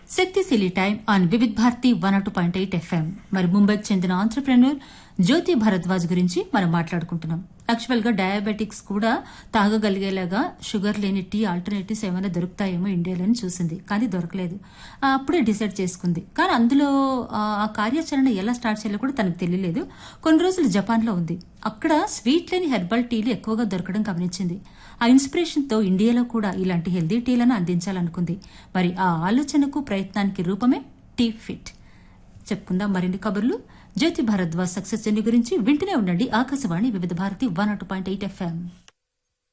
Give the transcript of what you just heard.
శక్తిశీలి time on Vividh Bharati one అటు point eight FM మరి ముంబైకి చెందిన ఆంటర్ప్రెన్యూర్ జ్యోతి భరద్వాజ్ గురించి మనం మాట్లాడుకుంటున్నాం యాక్చువల్ గా డయాబెటిక్స్ కూడా తాగగలిగేలాగా షుగర్ లేని టీ ఆల్టర్నేటివ్స్ ఏమైనా దొరుకుతాయేమో ఇండియాలో అని చూసింది కానీ దొరకలేదు ఆ, అప్పుడే డిసైడ్ చేసుకుంది కానీ అందులో ఆ ఆ కార్యాచరణ ఎలా స్టార్ట్ చేయాలో కూడా తనకు తెలియలేదు కొన్ని రోజులు జపాన్ లో ఉంది అక్కడ స్వీట్ లేని హెర్బల్ టీలు ఎక్కువగా దొరకడం గమనించింది ఆ ఇన్స్పిరేషన్ తో ఇండియాలో కూడా ఇలాంటి హెల్దీ టీలను అందించాలనుకుంది మరి ఆ ఆలోచనకు ప్రయత్నానికి రూపమే టీ ఫిట్ చెప్పుకుందాం మరిన్ని కబుర్లు జ్యోతి భారద్వాజ్ సక్సెస్ జర్నీ గురించి వింటూనే ఉండండి Akashvani Vividh Bharati one point eight FM